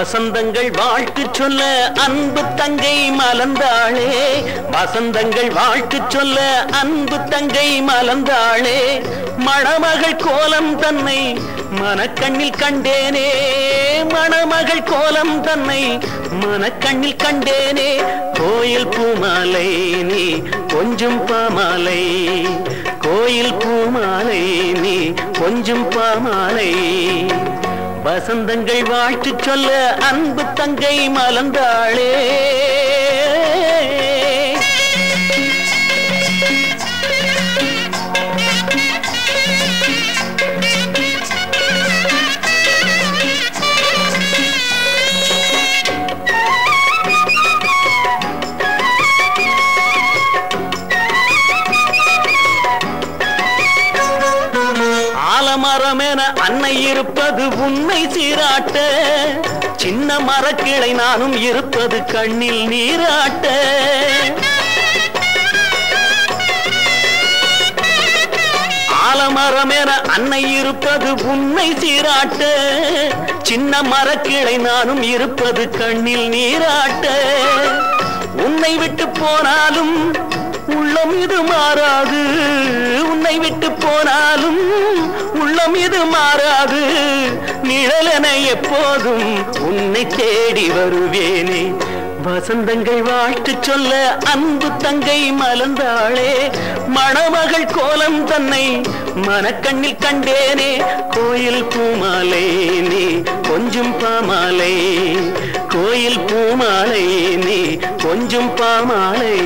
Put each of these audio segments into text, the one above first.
வசந்தங்கள் வாழ்த்து சொல்ல அன்பு தங்கை மலர்ந்தாளே வசந்தங்கள் வாழ்த்து சொல்ல அன்பு தங்கை மலர்ந்தாளே மணமகள் கோலம் தன்னை மனக்கண்ணில் கண்டேனே மணமகள் கோலம் தன்னை மனக்கண்ணில் கண்டேனே கோயில் பூமாலை நீ கொஞ்சம் பாமாலை கோயில் பூமாலை நீ கொஞ்சம் பாமாலை வசந்தங்கள் வாழ்த்து சொல்ல அன்பு தங்கை மலர்ந்தாளே ஆலமரம் என அன்னை இருப்பது உன்னை சீராட்ட சின்ன மரக்கிளை நானும் இருப்பது கண்ணில் நீராட்ட ஆலமரம் என அன்னை இருப்பது உன்னை சீராட்ட சின்ன மரக்கிளை நானும் இருப்பது கண்ணில் நீராட்ட உன்னை விட்டு போனாலும் உள்ளம் இது மாறாது உன்னை விட்டு போனாலும் உள்ளம் இது மாறாது நிழலென எப்போதும் உன்னை தேடி வருவேனே வசந்தங்கள் வாழ்த்து சொல்ல அன்பு தங்கை மலர்ந்தாளே மணமகள் கோலம் தன்னை மனக்கண்ணில் கண்டேனே கோயில் பூமாலை நீ கொஞ்சம் பாமாலை கோயில் பூமாலை நீ கொஞ்சம் பாமாலை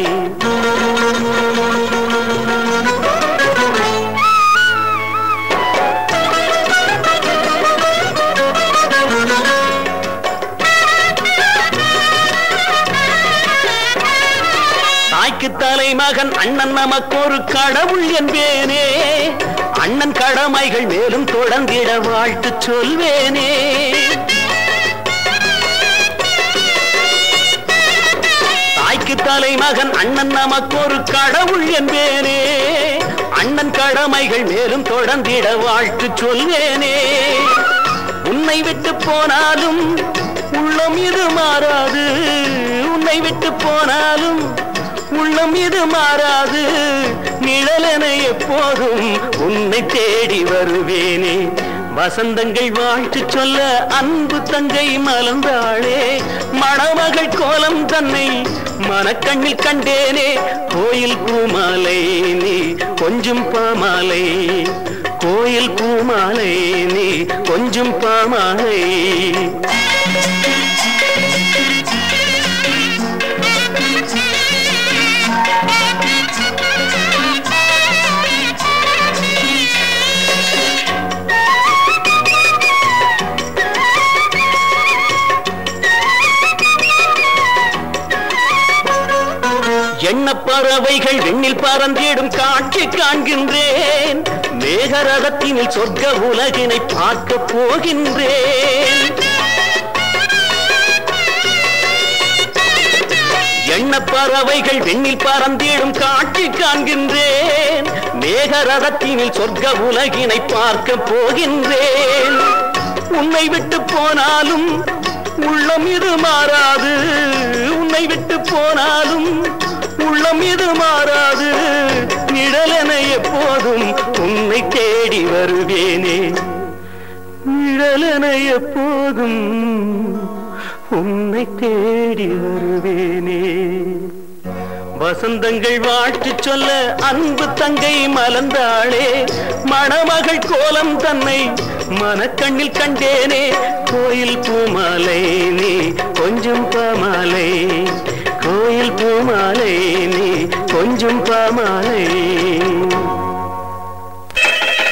தாய்க்கு தலைமகன் அண்ணன் நமக்கு ஒரு கடவுள் என்பேனே அண்ணன் கடமைகள் மேலும் தொடர்ந்திட வாழ்த்து சொல்வேனே தாய்க்கு தலைமகன் அண்ணன் நமக்கு ஒரு கடவுள் என்பேனே அண்ணன் கடமைகள் மேலும் தொடர்ந்திட வாழ்த்து சொல்வேனே உன்னை விட்டு போனாலும் உள்ளம் இது மாறாது உன்னை விட்டு போனாலும் உள்ளம் இது மாறாது நிழலென எப்போதும் உன்னை தேடி வருவேனே வசந்தங்கள் வாழ்த்து சொல்ல அன்பு தங்கை மலர்ந்தாளே மணமகள் கோலம் தன்னை மனக்கண்ணில் கண்டேனே கோயில் பூமாலை நீ கொஞ்சம் பாமாலை கோயில் பூமாலை நீ கொஞ்சம் பாமாலை எண்ண பறவைகள் விண்ணில் பறந்திடும் காட்சி காண்கின்றேன் மேகரதத்தினில் சொர்க்க உலகினை பார்க்க போகின்றேன் எண்ண பறவைகள் விண்ணில் பறந்திடும் காட்சி காண்கின்றேன் மேகரதத்தினில் சொர்க்க உலகினை பார்க்க போகின்றேன் உன்னை விட்டு போனாலும் உள்ளம் இது மாறாது உன்னை விட்டு போனாலும் உள்ளம் இது மாறாது நிழலென எப்போதும் உன்னை தேடி வருவேனே நிழலென எப்போதும் உன்னை தேடி வருவேனே வசந்தங்கள் வாழ்த்து சொல்ல அன்பு தங்கை மலர்ந்தாளே மணமகள் கோலம் தன்னை மனக்கண்ணில் கண்டேனே கோயில் பூமாலை நீ கொஞ்சம் பாமாலை கோயில் பூமாலை நீ கொஞ்சம் பாமாலை